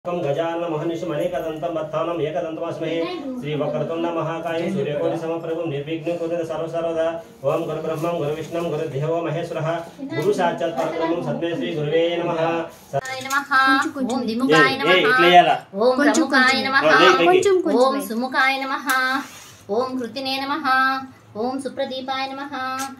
గజాన్న మహర్నిషం అనేకదంతం బత్తానం ఏకదంతమస్మహే శ్రీ వక్రతుండ మహాకాయ సూర్యకోటి సమప్రభు నిర్విఘ్నం కురు సర్వసర్వదా ఓం గురు బ్రహ్మం గురు విష్ణుం గురు దేవో మహేశ్వర గురు సాక్షాత్ పరబ్రహ్మం సత్మే శ్రీ గురువే నమః నమః ఓం దిముఖాయ ఏ, ఏ, నమః ఇట్లా చేయాలా? ఓం ప్రముఖాయ నమః ఆ, వెయ్యి, వెయ్యి. ఓం సుముఖాయ నమః ఓం కృతినే నమః ఓం సుప్రదీపాయ నమః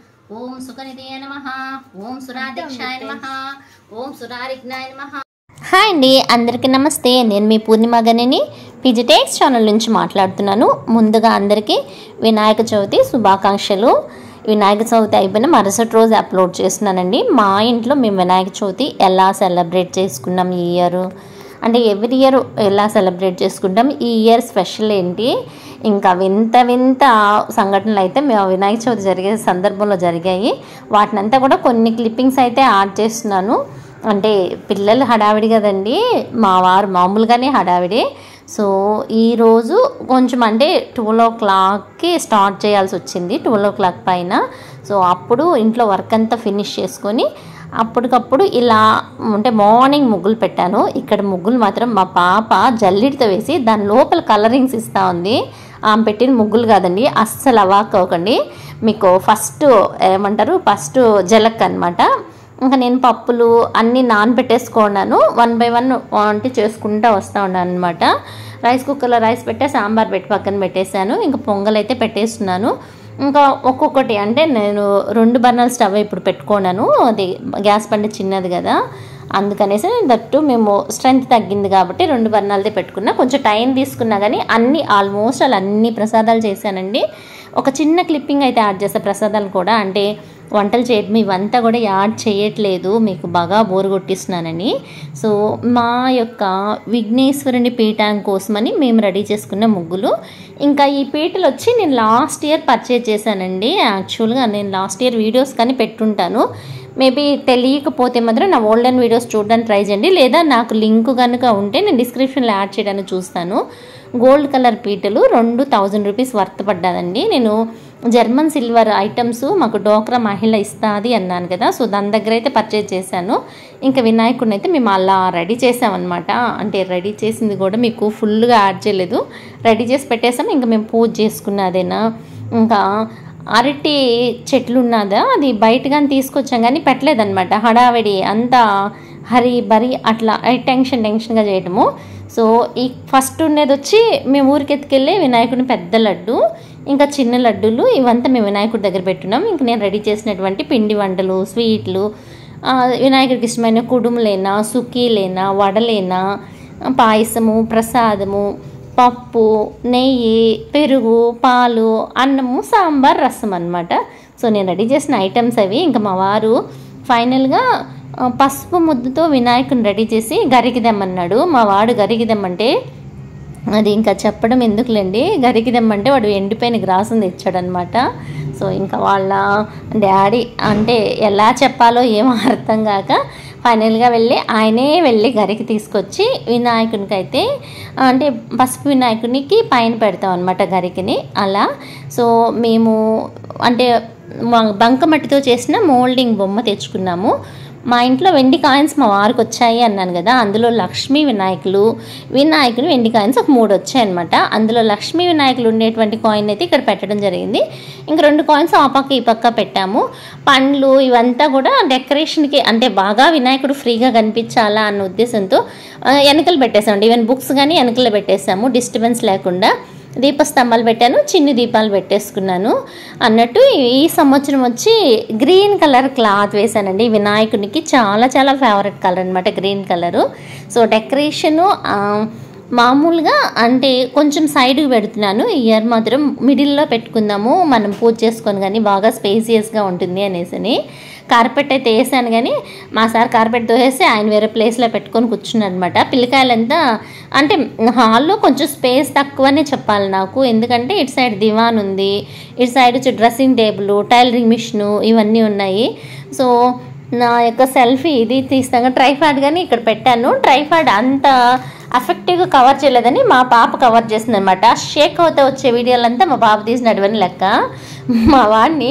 ఓం సుఖనిధయ నమః ఓం సురాధ్యక్షాయ నమః ఓం సురారిజ్ఞాయ నమః హాయ్ అండి అందరికీ నమస్తే నేను మీ పూర్ణిమ గనిని పిజిటెక్స్ ఛానల్ నుంచి మాట్లాడుతున్నాను ముందుగా అందరికీ వినాయక చవితి శుభాకాంక్షలు వినాయక చవితి అయిపోయిన మరుసటి రోజు అప్లోడ్ చేస్తున్నానండి మా ఇంట్లో మేము వినాయక చవితి ఎలా సెలబ్రేట్ చేసుకున్నాం ఈ ఇయర్ అంటే ఎవ్రీ ఇయర్ ఎలా సెలబ్రేట్ చేసుకుంటాం ఈ ఇయర్ స్పెషల్ ఏంటి ఇంకా వింత వింత సంఘటనలు అయితే మేము వినాయక చవితి జరిగే సందర్భంలో జరిగాయి వాటినంతా కూడా కొన్ని క్లిప్పింగ్స్ అయితే యాడ్ చేస్తున్నాను అంటే పిల్లలు హడావిడి కదండి మా వారు మామూలుగానే హడావిడి సో ఈరోజు కొంచెం అంటే ట్వెల్వ్ ఓ క్లాక్కి స్టార్ట్ చేయాల్సి వచ్చింది ట్వెల్వ్ ఓ క్లాక్ పైన సో అప్పుడు ఇంట్లో వర్క్ అంతా ఫినిష్ చేసుకొని అప్పటికప్పుడు ఇలా అంటే మార్నింగ్ ముగ్గులు పెట్టాను ఇక్కడ ముగ్గులు మాత్రం మా పాప జల్లిడితో వేసి దాని లోపల కలరింగ్స్ ఇస్తూ ఉంది ఆమె పెట్టిన ముగ్గులు కాదండి అస్సలు అవాక్ అవ్వకండి మీకు ఫస్ట్ ఏమంటారు ఫస్ట్ జలక్ అనమాట ఇంకా నేను పప్పులు అన్నీ నానబెట్టేసుకున్నాను వన్ బై వన్ అంటే చేసుకుంటూ వస్తూ ఉన్నాను అనమాట రైస్ కుక్కర్లో రైస్ పెట్టే సాంబార్ పెట్టి పక్కన పెట్టేశాను ఇంకా పొంగల్ అయితే పెట్టేస్తున్నాను ఇంకా ఒక్కొక్కటి అంటే నేను రెండు బర్నల్ స్టవ్ ఇప్పుడు పెట్టుకున్నాను అది గ్యాస్ బండి చిన్నది కదా అందుకనేసి దట్టు మేము స్ట్రెంత్ తగ్గింది కాబట్టి రెండు బర్నాలదే పెట్టుకున్నా కొంచెం టైం తీసుకున్నా కానీ అన్ని ఆల్మోస్ట్ అలా అన్ని ప్రసాదాలు చేశానండి ఒక చిన్న క్లిప్పింగ్ అయితే యాడ్ చేస్తా ప్రసాదాలు కూడా అంటే వంటలు చేయడం ఇవంతా కూడా యాడ్ చేయట్లేదు మీకు బాగా బోరు కొట్టిస్తున్నానని సో మా యొక్క విఘ్నేశ్వరుని పీఠం కోసమని మేము రెడీ చేసుకున్న ముగ్గులు ఇంకా ఈ పీటలు వచ్చి నేను లాస్ట్ ఇయర్ పర్చేజ్ చేశానండి యాక్చువల్గా నేను లాస్ట్ ఇయర్ వీడియోస్ కానీ పెట్టుంటాను మేబీ తెలియకపోతే మాత్రం నా ఓల్డెన్ వీడియోస్ చూడడానికి ట్రై చేయండి లేదా నాకు లింక్ కనుక ఉంటే నేను డిస్క్రిప్షన్లో యాడ్ చేయడానికి చూస్తాను గోల్డ్ కలర్ పీటలు రెండు థౌజండ్ రూపీస్ వర్త్ పడ్డాదండి నేను జర్మన్ సిల్వర్ ఐటమ్స్ మాకు డోక్రా మహిళ ఇస్తాది అన్నాను కదా సో దాని దగ్గర అయితే పర్చేజ్ చేశాను ఇంకా వినాయకుడిని అయితే మేము అలా రెడీ చేసామన్నమాట అంటే రెడీ చేసింది కూడా మీకు ఫుల్గా యాడ్ చేయలేదు రెడీ చేసి పెట్టేసాం ఇంకా మేము పూజ చేసుకున్నదేనా ఇంకా అరటి చెట్లు ఉన్నదా అది బయటగాని తీసుకొచ్చాం కానీ పెట్టలేదన్నమాట హడావిడి అంతా హరి బరి అట్లా టెన్షన్ టెన్షన్గా చేయటము సో ఈ ఫస్ట్ ఉండేది వచ్చి మేము ఊరికి ఎత్తుకెళ్ళి వినాయకుడిని పెద్ద లడ్డు ఇంకా చిన్న లడ్డూలు ఇవంతా మేము వినాయకుడి దగ్గర పెట్టున్నాం ఇంక నేను రెడీ చేసినటువంటి పిండి వంటలు స్వీట్లు ఆ, వినాయకుడికి ఇష్టమైన కుడుములేనా సుక్కీలేనా వడలేనా పాయసము ప్రసాదము పప్పు నెయ్యి పెరుగు పాలు అన్నము సాంబార్ రసం అన్నమాట సో నేను రెడీ చేసిన ఐటమ్స్ అవి ఇంకా మా వారు ఫైనల్గా ఆ, పసుపు ముద్దతో వినాయకుని రెడీ చేసి గరికిదమ్మన్నాడు మా వాడు గరికిదమ్మంటే అది ఇంకా చెప్పడం ఎందుకులేండి గరికిదమ్మంటే వాడు ఎండిపోయిన గ్రాసం తెచ్చాడనమాట సో ఇంకా వాళ్ళ డాడీ అంటే ఎలా చెప్పాలో ఏమో అర్థం కాక ఫైనల్గా వెళ్ళి ఆయనే వెళ్ళి గరికి తీసుకొచ్చి వినాయకునికి అయితే అంటే పసుపు వినాయకునికి పైన పెడతాం అనమాట గరికిని అలా సో మేము అంటే మా- బంకమట్టితో చేసిన మోల్డింగ్ బొమ్మ తెచ్చుకున్నాము మా ఇంట్లో వెండి కాయిన్స్ మా వారికి వచ్చాయి అన్నాను కదా అందులో లక్ష్మీ వినాయకులు వినాయకులు వెండి కాయిన్స్ ఒక మూడు వచ్చాయి అనమాట అందులో లక్ష్మీ వినాయకులు ఉండేటువంటి కాయిన్ అయితే ఇక్కడ పెట్టడం జరిగింది ఇంక రెండు కాయిన్స్ ఆ పక్క ఈ పక్క పెట్టాము పండ్లు ఇవంతా కూడా డెకరేషన్కి అంటే బాగా వినాయకుడు ఫ్రీగా కనిపించాలా అన్న ఉద్దేశంతో ఆ, వెనకలు పెట్టేసామండి ఈవెన్ బుక్స్ కానీ వెనకలు పెట్టేసాము డిస్టర్బెన్స్ లేకుండా దీపస్తంభాలు పెట్టాను చిన్ని దీపాలు పెట్టేసుకున్నాను అన్నట్టు ఈ సంవత్సరం వచ్చి గ్రీన్ కలర్ క్లాత్ వేశానండి వినాయకునికి చాలా చాలా ఫేవరెట్ కలర్ అనమాట గ్రీన్ కలరు సో డెకరేషను ఆ, మామూలుగా అంటే కొంచెం సైడ్కి పెడుతున్నాను ఈ ఇయర్ మాత్రం మిడిల్లో పెట్టుకుందాము మనం పూజ చేసుకొని కానీ బాగా స్పేసియస్గా ఉంటుంది అనేసి కార్పెట్ అయితే వేసాను కానీ మా సార్ కార్పెట్ దోసేసి ఆయన వేరే ప్లేస్లో పెట్టుకొని కూర్చున్నాడు అనమాట పిల్లకాయలంతా అంటే హాల్లో కొంచెం స్పేస్ తక్కువనే చెప్పాలి నాకు ఎందుకంటే ఇటు సైడ్ దివాన్ ఉంది ఇటు సైడ్ వచ్చి డ్రెస్సింగ్ టేబుల్ టైలరింగ్ మిషను ఇవన్నీ ఉన్నాయి సో నా యొక్క సెల్ఫీ ఇది తీస్తాగా ట్రైఫాడ్ కానీ ఇక్కడ పెట్టాను ట్రైఫాడ్ అంత అఫెక్టివ్గా కవర్ చేయలేదని మా పాప కవర్ చేసింది అనమాట షేక్ అవుతా వచ్చే వీడియోలంతా మా పాప తీసినటువంటి లెక్క మా వాడిని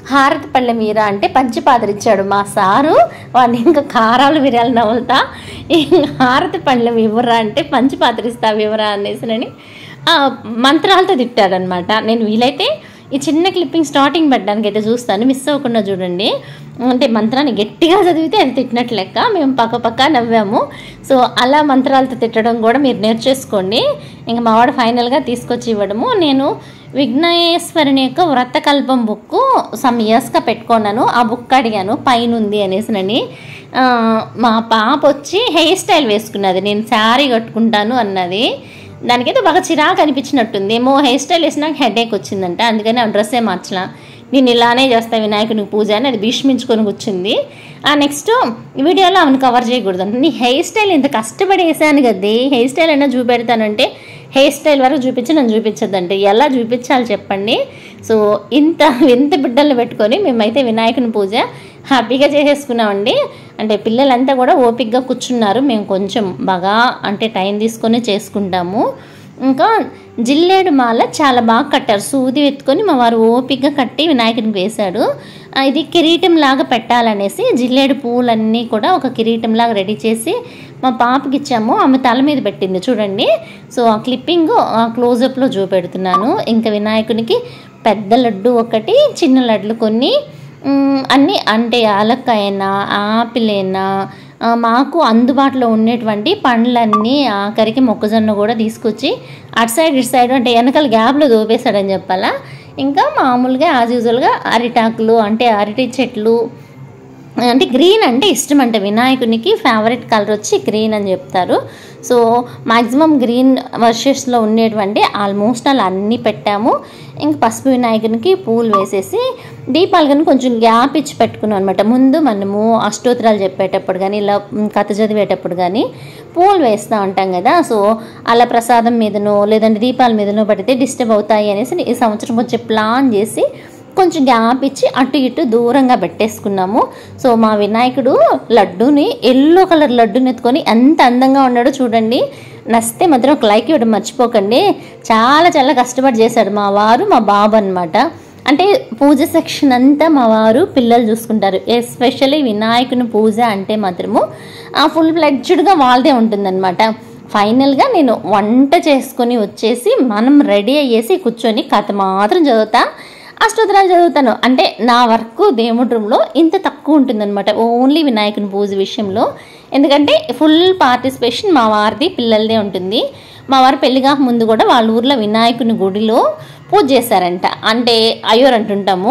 హారతి పళ్ళెం మీరా అంటే పంచిపాత్ర ఇచ్చాడు మా సారు వాడిని ఇంకా కారాలు విరాలు నవ్వులుతా ఇంకా హారతి పళ్ళెం ఇవ్వరా అంటే పంచిపాత్ర ఇస్తావు ఇవ్వరా అనేసినని ఆ, మంత్రాలతో తిట్టాడనమాట నేను వీలైతే ఈ చిన్న క్లిప్పింగ్ స్టార్టింగ్ పెట్టడానికి అయితే చూస్తాను మిస్ అవ్వకుండా చూడండి అంటే మంత్రాన్ని గట్టిగా చదివితే అది తిట్టినట్లు లెక్క మేము పక్క పక్క నవ్వాము సో అలా మంత్రాలతో తిట్టడం కూడా మీరు నేర్చేసుకోండి ఇంకా మా వాడు ఫైనల్గా తీసుకొచ్చి ఇవ్వడము నేను విఘ్నేశ్వరుని యొక్క వ్రతకల్పం బుక్ సమ్ ఇయర్స్గా పెట్టుకున్నాను ఆ బుక్ అడిగాను పైన ఉంది అనేసినని ఆ, మా పాప వచ్చి హెయిర్ స్టైల్ వేసుకున్నది నేను శారీ కట్టుకుంటాను అన్నది దానికైతే బాగా చిరాకు అనిపించినట్టుంది ఏమో హెయిర్ స్టైల్ వేసినాక హెడేక్ వచ్చిందంట అందుకని ఆ డ్రెస్సే మార్చలా నేను ఇలానే చేస్తా వినాయకునికి పూజ అని అది భీష్మించుకొని కూర్చుంది ఆ నెక్స్ట్ వీడియోలో ఆమెను కవర్ చేయకూడదు అంటే నీ హెయిర్ స్టైల్ ఇంత కష్టపడి వేసాను కదే హెయిర్ స్టైల్ అయినా చూపెడతానంటే హెయిర్ స్టైల్ వరకు చూపించి నన్ను చూపించద్దంటే ఎలా చూపించాలి చెప్పండి సో ఇంత ఇంత బిడ్డలు పెట్టుకొని మేమైతే వినాయకుని పూజ హ్యాపీగా చేసేసుకున్నామండి అంటే పిల్లలంతా కూడా ఓపిక్గా కూర్చున్నారు మేము కొంచెం బాగా అంటే టైం తీసుకొని చేసుకుంటాము ఇంకా జిల్లేడు మాల చాలా బాగా కట్టారు సూది ఎత్తుకొని మా వారు ఓపిక్గా కట్టి వినాయకునికి వేశాడు ఆ, ఇది కిరీటం లాగా పెట్టాలనేసి జిల్లేడు పువ్వులన్నీ కూడా ఒక కిరీటం లాగా రెడీ చేసి మా పాపకి ఇచ్చాము ఆమె తల మీద పెట్టింది చూడండి సో ఆ క్లిప్పింగ్ క్లోజప్లో చూపెడుతున్నాను ఇంకా వినాయకునికి పెద్ద లడ్డు ఒకటి చిన్న లడ్లు కొన్ని మ్, అన్నీ అంటే యాలక్కాయనా ఆపిల్ అయినా ఆ, మాకు అందుబాటులో ఉండేటువంటి పండ్లన్నీ ఆఖరికి మొక్కజొన్న కూడా తీసుకొచ్చి అటు సైడ్ ఇటు సైడ్ అంటే వెనకాల గ్యాప్లో దోపేశాడని చెప్పాలా ఇంకా మామూలుగా యాజ్ యూజువల్గా అరిటాకులు అంటే అరటి చెట్లు అంటే గ్రీన్ అంటే ఇష్టం అంటే వినాయకునికి ఫేవరెట్ కలర్ వచ్చి గ్రీన్ అని చెప్తారు సో మాక్సిమం గ్రీన్ వర్షెస్లో ఉండేటువంటి ఆల్మోస్ట్ అలా అన్నీ పెట్టాము ఇంక పసుపు వినాయకునికి పూలు వేసేసి దీపాలు కానీ కొంచెం గ్యాప్ ఇచ్చి పెట్టుకున్నాం అనమాట ముందు మనము అష్టోత్తరాలు చెప్పేటప్పుడు కానీ ఇలా మ్, కథ చదివేటప్పుడు కానీ పూలు వేస్తూ ఉంటాం కదా సో అలా ప్రసాదం మీదనో లేదంటే దీపాల మీదనో పడితే డిస్టర్బ్ అవుతాయి అనేసి ఈ సంవత్సరం కొంచెం ప్లాన్ చేసి కొంచెం గ్యాప్ ఇచ్చి అటు ఇటు దూరంగా పెట్టేసుకున్నాము సో మా వినాయకుడు లడ్డూని ఎల్లో కలర్ లడ్డూని ఎత్తుకొని ఎంత అందంగా ఉన్నాడో చూడండి నస్తే మాత్రం ఒక లైక్ ఇవ్వడం మర్చిపోకండి చాలా చాలా కష్టపడి చేశాడు మా వారు మా బాబు అనమాట అంటే పూజ సెక్షన్ అంతా మా వారు పిల్లలు చూసుకుంటారు ఎస్పెషల్లీ వినాయకుని పూజ అంటే మాత్రము ఆ ఫుల్ ఫ్లెడ్జ్డ్గా వాళ్ళదే ఉంటుందన్నమాట ఫైనల్గా నేను వంట చేసుకొని వచ్చేసి మనం రెడీ అయ్యేసి కూర్చొని కథ మాత్రం చదువుతా అష్టోత్తరాలు చదువుతాను అంటే నా వర్క్ దేవుడి రూమ్లో ఇంత తక్కువ ఉంటుందన్నమాట ఓన్లీ వినాయకుని పూజ విషయంలో ఎందుకంటే ఫుల్ పార్టిసిపేషన్ మా వారిది పిల్లలదే ఉంటుంది మా వారు పెళ్లిగా ముందు కూడా వాళ్ళ ఊర్లో వినాయకుని గుడిలో పూజ చేశారంట అంటే అయ్యోర్ అంటుంటాము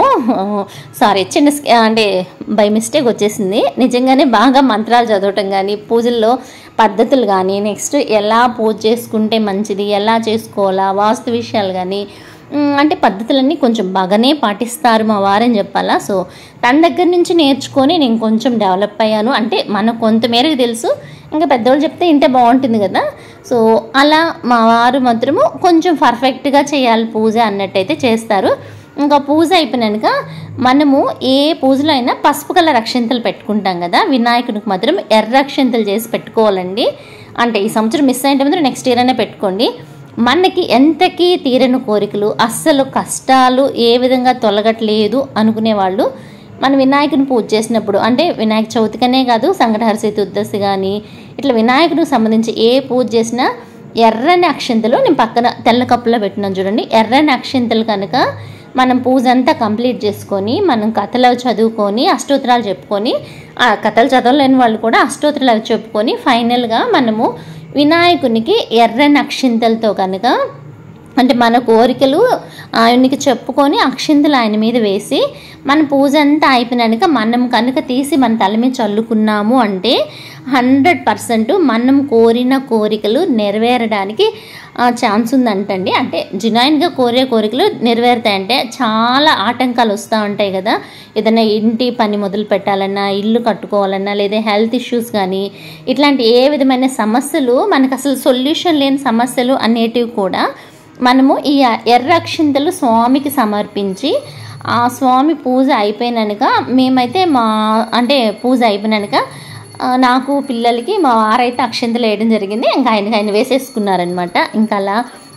సారీ చిన్న స్క- అంటే బై మిస్టేక్ వచ్చేసింది నిజంగానే బాగా మంత్రాలు చదవటం కానీ పూజల్లో పద్ధతులు కానీ నెక్స్ట్ ఎలా పూజ చేసుకుంటే మంచిది ఎలా చేసుకోవాలా వాస్తు విషయాలు కానీ మ్, అంటే పద్ధతులన్నీ కొంచెం బాగానే పాటిస్తారు మా వారని చెప్పాలా సో తన దగ్గర నుంచి నేర్చుకొని నేను కొంచెం డెవలప్ అయ్యాను అంటే మనకు కొంతమేరకు తెలుసు ఇంకా పెద్దవాళ్ళు చెప్తే ఇంటే బాగుంటుంది కదా సో అలా మా వారు మాత్రము కొంచెం పర్ఫెక్ట్గా చేయాలి పూజ అన్నట్టయితే చేస్తారు ఇంకా పూజ అయిపోయినాక మనము ఏ పూజలో అయినా పసుపు కలర్ అక్షంతలు పెట్టుకుంటాం కదా వినాయకునికి మాత్రం ఎర్ర అక్షంతలు చేసి పెట్టుకోవాలండి అంటే ఈ సంవత్సరం మిస్ అయిన మాత్రం నెక్స్ట్ ఇయర్ అయినా పెట్టుకోండి మనకి ఎంతకీ తీరని కోరికలు అస్సలు కష్టాలు ఏ విధంగా తొలగట్లేదు అనుకునే వాళ్ళు మన వినాయకుని పూజ చేసినప్పుడు అంటే వినాయక చవితికనే కాదు సంకటహర చతుర్దశి కానీ ఇట్లా వినాయకుడికి సంబంధించి ఏ పూజ చేసినా ఎర్రని అక్షంతలు నేను పక్కన తెల్ల కప్పులో పెట్టినాను చూడండి ఎర్రని అక్షంతలు కనుక మనం పూజ అంతా కంప్లీట్ చేసుకొని మనం కథలు అవి చదువుకొని అష్టోత్తరాలు చెప్పుకొని ఆ కథలు చదవలేని వాళ్ళు కూడా అష్టోత్తరాలు అవి చెప్పుకొని ఫైనల్గా మనము వినాయకునికి ఎర్రని అక్షింతలతో కనుక అంటే మన కోరికలు ఆయనకి చెప్పుకొని అక్షింతలు ఆయన మీద వేసి మన పూజ అంతా అయిపోయినాక మనం కనుక తీసి మన తల మీద చల్లుకున్నాము అంటే హండ్రెడ్ పర్సెంట్ మనం కోరిన కోరికలు నెరవేరడానికి ఛాన్స్ ఉందంటండి అంటే జునైన్గా కోరే కోరికలు నెరవేరుతాయంటే చాలా ఆటంకాలు వస్తూ ఉంటాయి కదా ఏదైనా ఇంటి పని మొదలు పెట్టాలన్నా ఇల్లు కట్టుకోవాలన్నా లేదా హెల్త్ ఇష్యూస్ కానీ ఇట్లాంటి ఏ విధమైన సమస్యలు మనకు అసలు సొల్యూషన్ లేని సమస్యలు అనేటివి కూడా మనము ఈ ఎర్ర అక్షింతలు స్వామికి సమర్పించి ఆ స్వామి పూజ అయిపోయినాక మేమైతే మా అంటే పూజ అయిపోయినాక ఆ, నాకు పిల్లలకి మా వారైతే అక్షింతలు వేయడం జరిగింది ఇంకా ఆయన ఆయన వేసేసుకున్నారనమాట ఇంకా అలా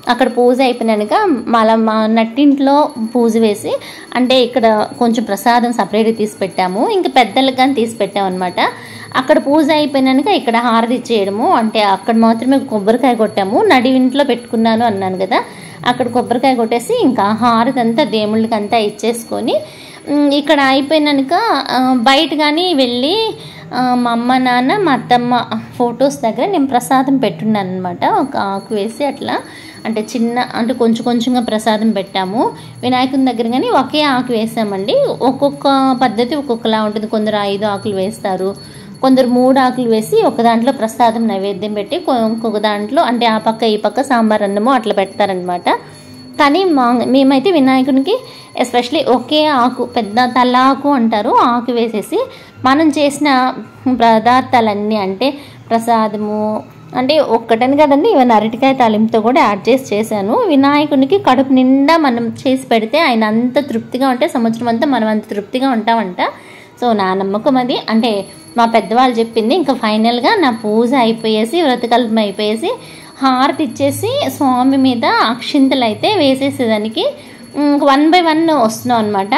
అక్కడ పూజ అయిపోయినాక మళ్ళీ మా నట్టింట్లో పూజ వేసి అంటే ఇక్కడ కొంచెం ప్రసాదం సపరేట్గా తీసి పెట్టాము ఇంకా పెద్దలకు కానీ తీసి పెట్టాము అనమాట అక్కడ పూజ అయిపోయినాక ఇక్కడ హారతి ఇచ్చేయడము అంటే అక్కడ మాత్రమే కొబ్బరికాయ కొట్టాము నడి ఇంట్లో పెట్టుకున్నాను అన్నాను కదా అక్కడ కొబ్బరికాయ కొట్టేసి ఇంకా హారతి అంతా దేవుళ్ళకి అంతా ఇచ్చేసుకొని ఉమ్, ఇక్కడ అయిపోయినాక ఆ, బయట కానీ వెళ్ళి ఆ, మా అమ్మ నాన్న మా అత్తమ్మ ఫొటోస్ దగ్గర నేను ప్రసాదం పెట్టున్నాను అనమాట ఒక ఆకు వేసి అట్లా అంటే చిన్న అంటే కొంచెం కొంచెంగా ప్రసాదం పెట్టాము వినాయకుని దగ్గర కానీ ఒకే ఆకు వేసామండి ఒక్కొక్క పద్ధతి ఒక్కొక్కలా ఉంటుంది కొందరు ఐదు ఆకులు వేస్తారు కొందరు మూడు ఆకులు వేసి ఒక దాంట్లో ప్రసాదం నైవేద్యం పెట్టి కొ- ఇంకొక దాంట్లో అంటే ఆ పక్క ఈ పక్క సాంబార్ అన్నము అట్లా పెడతారనమాట కానీ మా మేమైతే వినాయకునికి ఎస్పెషలీ ఒకే ఆకు పెద్ద తలాకు అంటారు ఆకు వేసేసి మనం చేసిన పదార్థాలన్నీ అంటే ప్రసాదము అంటే ఒక్కటని కదండి ఇవన్నీ అరటికాయ తాలింపుతో కూడా యాడ్ చేసి చేశాను వినాయకునికి కడుపు నిండా మనం చేసి పెడితే ఆయన అంత తృప్తిగా ఉంటే సంవత్సరం అంతా మనం అంత తృప్తిగా ఉంటామంట సో నా నమ్మకం అది అంటే మా పెద్దవాళ్ళు చెప్పింది ఇంకా ఫైనల్గా నా పూజ అయిపోయేసి వ్రతకల్పం అయిపోయేసి హారతి ఇచ్చేసి స్వామి మీద అక్షింతలు అయితే వేసేసేదానికి వన్ బై వన్ వస్తున్నాం అనమాట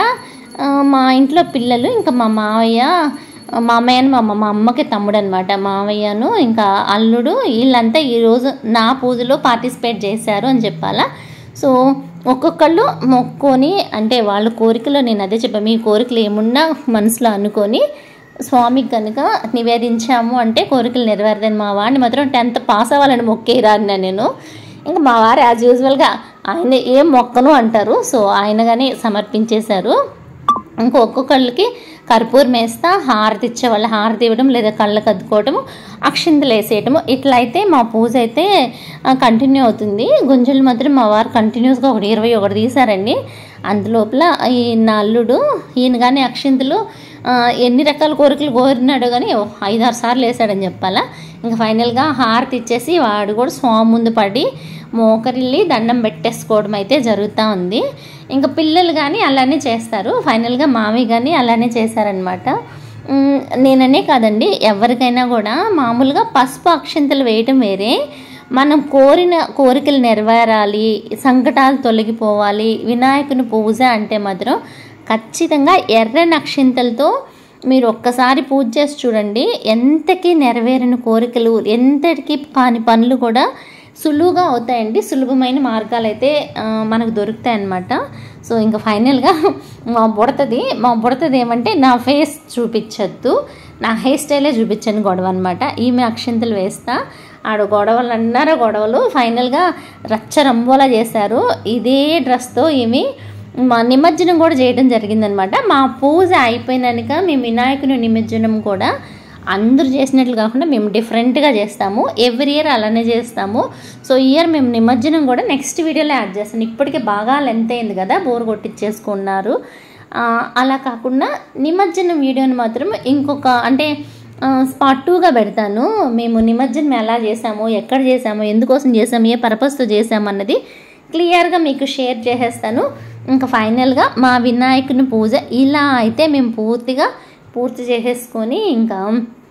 మా ఇంట్లో పిల్లలు ఇంకా మా మావయ్య మామయ్యను మా మా అమ్మకి తమ్ముడు అనమాట మావయ్యను ఇంకా అల్లుడు వీళ్ళంతా ఈరోజు నా పూజలో పార్టిసిపేట్ చేశారు అని చెప్పాలా సో ఒక్కొక్కళ్ళు మొక్కుకొని అంటే వాళ్ళ కోరికలో నేను అదే చెప్పాను మీ కోరికలు ఏమున్నా మనసులో అనుకొని స్వామికి కనుక నివేదించాము అంటే కోరికలు నెరవేరదని మా వాడిని మాత్రం టెన్త్ పాస్ అవ్వాలని మొక్కేరా అన్నా నేను ఇంకా మా వారు యాజ్ యూజువల్గా ఆయన ఏం మొక్కను అంటారు సో ఆయనగానే సమర్పించేశారు ఇంకా ఒక్కొక్కళ్ళకి కర్పూరం వేస్తా హారతి ఇచ్చే వాళ్ళు హారతి ఇవ్వడం లేదా కళ్ళకు అద్దుకోవటము అక్షింతలు వేసేయటము ఇట్లా అయితే మా పూజ అయితే కంటిన్యూ అవుతుంది గుంజలు మాత్రం మా వారు కంటిన్యూస్గా ఒకటి ఇరవై ఒకటి తీశారండి అందులోపల ఈ నా అల్లుడు ఈయన కానీ అక్షింతలు ఆ, ఎన్ని రకాల కోరికలు కోరినాడో కానీ ఐదారు సార్లు వేసాడని చెప్పాలా ఇంకా ఫైనల్గా హారతి ఇచ్చేసి వాడు కూడా స్వామి ముందు పడి మోకరిల్లి దండం పెట్టేసుకోవడం అయితే జరుగుతూ ఉంది ఇంకా పిల్లలు కానీ అలానే చేస్తారు ఫైనల్గా మావి కానీ అలానే చేశారనమాట మ్, నేననే కాదండి ఎవరికైనా కూడా మామూలుగా పసుపు అక్షింతలు వేయటం వేరే మనం కోరిన కోరికలు నెరవేరాలి సంకటాలు తొలగిపోవాలి వినాయకుని పూజ అంటే మాత్రం ఖచ్చితంగా ఎర్ర నక్షింతలతో మీరు ఒక్కసారి పూజ చేసి చూడండి ఎంతకి నెరవేరిన కోరికలు ఎంతటికి కాని పనులు కూడా సులువుగా అవుతాయండి సులభమైన మార్గాలు అయితే ఆ, మనకు దొరుకుతాయి అన్నమాట సో ఇంకా ఫైనల్గా మా బుడతది మా బుడతది ఏమంటే నా ఫేస్ చూపించద్దు నా హెయిర్ స్టైలే చూపించని గొడవ అనమాట ఈమె అక్షింతలు వేస్తా ఆడ గొడవలు అన్నారా గొడవలు ఫైనల్గా రచ్చరంబోలా చేశారు ఇదే డ్రెస్తో ఈమె మా నిమజ్జనం కూడా చేయడం జరిగిందనమాట మా పూజ అయిపోయినాక మేము వినాయకుని నిమజ్జనం కూడా అందరూ చేసినట్లు కాకుండా మేము డిఫరెంట్గా చేస్తాము ఎవ్రీ ఇయర్ అలానే చేస్తాము సో ఈ ఇయర్ మేము నిమజ్జనం కూడా నెక్స్ట్ వీడియోలో యాడ్ చేస్తాను ఇప్పటికే బాగా లెంత్ అయింది కదా బోర్ కొట్టించేసుకున్నారు ఆ, అలా కాకుండా నిమజ్జనం వీడియోని మాత్రం ఇంకొక అంటే స్పాట్ టూగా పెడతాను మేము నిమజ్జనం ఎలా చేసాము ఎక్కడ చేసాము ఎందుకోసం చేసాము ఏ పర్పస్తో చేసాము అన్నది క్లియర్గా మీకు షేర్ చేసేస్తాను ఇంకా ఫైనల్గా మా వినాయకుని పూజ ఇలా అయితే మేము పూర్తిగా పూర్తి చేసేసుకొని ఇంకా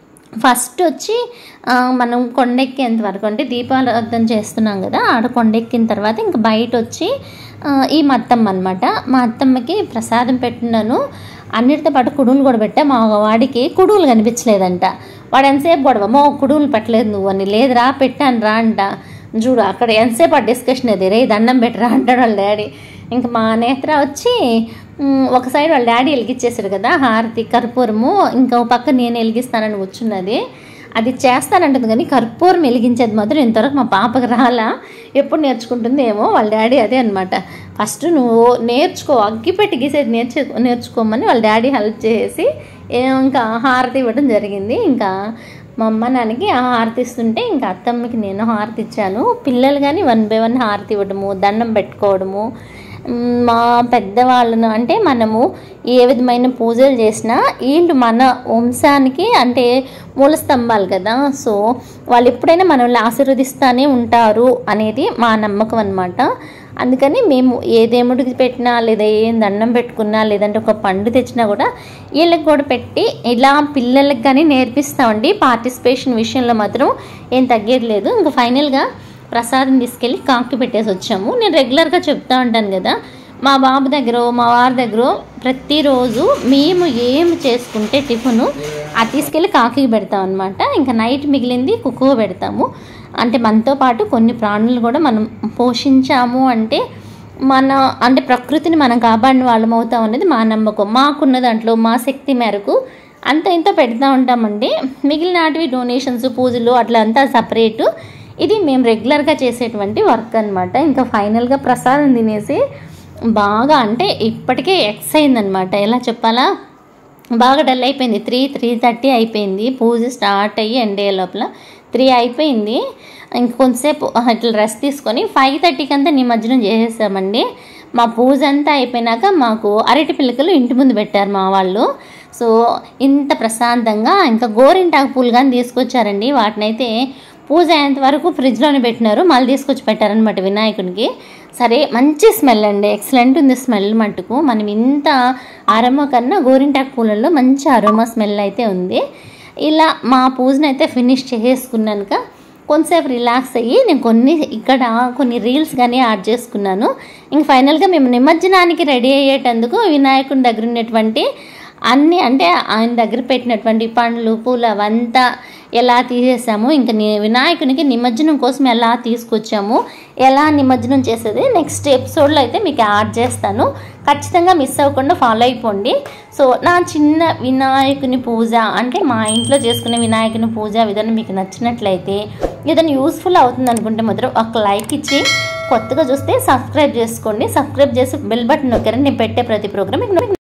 ఫస్ట్ వచ్చి ఆ, మనం కొండెక్కేంత వరకు అంటే దీపారాధన చేస్తున్నాం కదా ఆడ కొండెక్కిన తర్వాత ఇంకా బయట వచ్చి ఆ, ఈ మా అత్తమ్మ అనమాట మా అత్తమ్మకి ప్రసాదం పెట్టినాను అన్నిటితో పాటు కుడువులు కూడా పెట్టా మా వాడికి కుడువులు కనిపించలేదంట వాడు ఎంతసేపు గొడవ మో కుడువులు పెట్టలేదు నువ్వు అని లేదురా పెట్టాను రా అంట చూడు అక్కడ ఎంతసేపు ఆ డిస్కషన్ అది రే దండం పెట్టరా అంటాడు వాళ్ళ డాడీ ఇంకా మా నేత్ర వచ్చి మ్, ఒక సైడ్ వాళ్ళ డాడీ వెలిగించేశారు కదా హారతి కర్పూరము ఇంకో పక్క నేను వెలిగిస్తానని కూర్చున్నది అది చేస్తానంటుంది కానీ కర్పూరం వెలిగించేది మాత్రం ఇంతవరకు మా పాపకి రాలా ఎప్పుడు నేర్చుకుంటుంది ఏమో వాళ్ళ డాడీ అదే అనమాట ఫస్ట్ నువ్వు నేర్చుకో అగ్గిపెట్టి గీసేది నేర్చు నేర్చుకోమని వాళ్ళ డాడీ హెల్ప్ చేసి ఏ- ఇంకా హారతి ఇవ్వడం జరిగింది ఇంకా మా అమ్మ నాన్నకి ఆ హారతి ఇస్తుంటే ఇంకా అత్తమ్మకి నేను హారతి ఇచ్చాను పిల్లలు కానీ వన్ బై వన్ హారతి ఇవ్వడము దండం పెట్టుకోవడము మ్, మా పెద్దవాళ్ళను అంటే మనము ఏ విధమైన పూజలు చేసినా వీళ్ళు మన వంశానికి అంటే మూల స్తంభాలు కదా సో వాళ్ళు ఎప్పుడైనా మనల్ని ఆశీర్వదిస్తానే ఉంటారు అనేది మా నమ్మకం అనమాట అందుకని మేము ఏ దేవుడికి పెట్టినా లేదా ఏం దండం పెట్టుకున్నా లేదంటే ఒక పండు తెచ్చినా కూడా వీళ్ళకి కూడా పెట్టి ఇలా పిల్లలకి కానీ నేర్పిస్తామండి పార్టిసిపేషన్ విషయంలో మాత్రం ఏం తగ్గేది లేదు ఇంకా ఫైనల్గా ప్రసాదం తీసుకెళ్ళి కాకి పెట్టేసి వచ్చాము నేను రెగ్యులర్గా చెప్తా ఉంటాను కదా మా బాబు దగ్గర మా వారి దగ్గర ప్రతిరోజు మేము ఏం చేసుకుంటే టిఫిను అది తీసుకెళ్ళి కాకి పెడతాం అనమాట ఇంకా నైట్ మిగిలింది కుక్కువ పెడతాము అంటే మనతో పాటు కొన్ని ప్రాణులు కూడా మనం పోషించాము అంటే మన అంటే ప్రకృతిని మనం కాపాడిన వాళ్ళం అవుతాం అనేది మా నమ్మకం మాకున్న దాంట్లో మా శక్తి మేరకు అంత ఇంత పెడతా ఉంటామండి మిగిలిన వాటివి డొనేషన్స్ పూజలు అట్లా అంతా సపరేటు ఇది మేము రెగ్యులర్గా చేసేటువంటి వర్క్ అనమాట ఇంకా ఫైనల్గా ప్రసాదం తినేసి బాగా అంటే ఇప్పటికే ఎక్స్ అయిందనమాట ఎలా చెప్పాలా బాగా డల్ అయిపోయింది త్రీ త్రీ థర్టీ అయిపోయింది పూజ స్టార్ట్ అయ్యి ఎండ్ అయ్యే లోపల త్రీ అయిపోయింది ఇంక కొంతసేపు ఇట్లా రెస్ట్ తీసుకొని ఫైవ్ థర్టీకి అంతా నిమజ్జనం చేసేసామండి మా పూజ అంతా అయిపోయినాక మాకు అరటి పిల్లకలు ఇంటి ముందు పెట్టారు మా వాళ్ళు సో ఇంత ప్రశాంతంగా ఇంకా గోరింటాకు పూలు కానీ తీసుకొచ్చారండి వాటినైతే పూజ అయ్యేంత వరకు ఫ్రిడ్జ్లోనే పెట్టినారు మళ్ళీ తీసుకొచ్చి పెట్టారనమాట వినాయకునికి సరే మంచి స్మెల్ అండి ఎక్సలెంట్ ఉంది స్మెల్ మట్టుకు మనం ఇంత అరమ కన్నా గోరింటాకు పూలలో మంచి అరోమా స్మెల్ అయితే ఉంది ఇలా మా పూజను అయితే ఫినిష్ చేసేసుకున్నాక కొంతసేపు రిలాక్స్ అయ్యి నేను కొన్ని ఇక్కడ కొన్ని రీల్స్ కానీ యాడ్ చేసుకున్నాను ఇంక ఫైనల్గా మేము నిమజ్జనానికి రెడీ అయ్యేటందుకు వినాయకుని దగ్గర ఉన్నటువంటి అన్నీ అంటే ఆయన దగ్గర పెట్టినటువంటి పండ్లు పూలు అవంతా ఎలా తీసేసాము ఇంకా ని- వినాయకునికి నిమజ్జనం కోసం ఎలా తీసుకొచ్చాము ఎలా నిమజ్జనం చేసేది నెక్స్ట్ ఎపిసోడ్లో అయితే మీకు యాడ్ చేస్తాను ఖచ్చితంగా మిస్ అవ్వకుండా ఫాలో అయిపోండి సో నా చిన్న వినాయకుని పూజ అంటే మా ఇంట్లో చేసుకునే వినాయకుని పూజ విధానం మీకు నచ్చినట్లయితే ఏదైనా యూస్ఫుల్ అవుతుంది అనుకుంటే మాత్రం ఒక లైక్ ఇచ్చి కొత్తగా చూస్తే సబ్స్క్రైబ్ చేసుకోండి సబ్స్క్రైబ్ చేసి బెల్ బటన్ నొక్కారని నేను పెట్టే ప్రతి ప్రోగ్రామ్ మీకు